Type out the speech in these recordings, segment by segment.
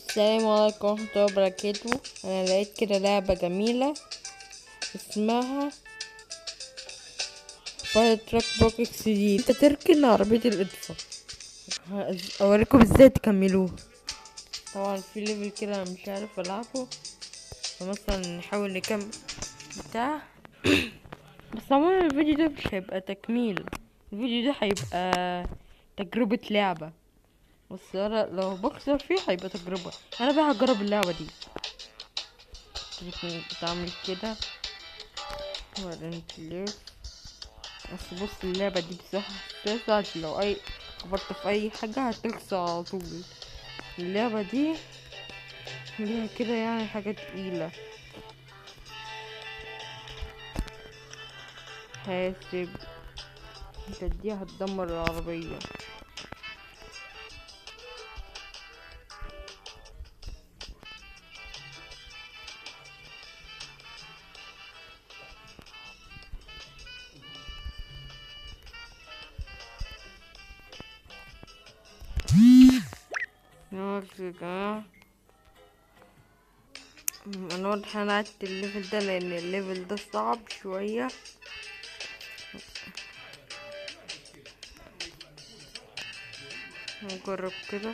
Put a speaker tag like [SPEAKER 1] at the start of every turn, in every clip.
[SPEAKER 1] السلام عليكم ورحمة الله وبركاته أنا لقيت كده لعبة جميلة اسمها فاير تراك بوكس دي انت تركن عربية الإطفاء هز- أوريكم ازاي تكملوه طبعا في ليفل كده أنا مش عارف ألعبه فمثلا نحاول نكمل بتاع بس عموما الفيديو ده مش هيبقى تكميل الفيديو ده هيبقى تجربة لعبة بس انا لو بكسر فيه هيبقى تجربة انا بقى هجرب اللعبة دي ممكن تعمل كده وبعدين تلف بس بص اللعبة دي بصراحة حساسة عشان لو اي خبطت في اي حاجة هتكسر على طول اللعبة دي ليها كده يعني حاجة تقيلة حاسب انت دي هتدمر العربية نقعد يا جماعة انا واضح انا عدت الليفل ده لان الليفل ده صعب شوية نجرب كده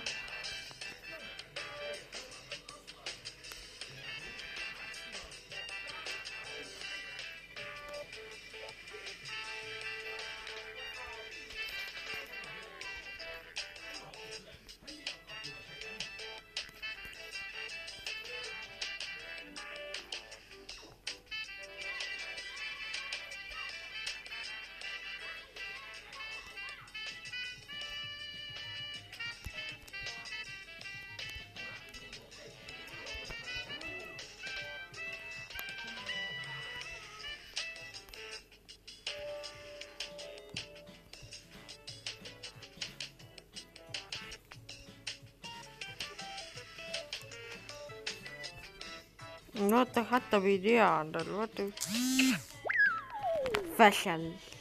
[SPEAKER 1] الوقت حتى بيضيع ده الوقت فشل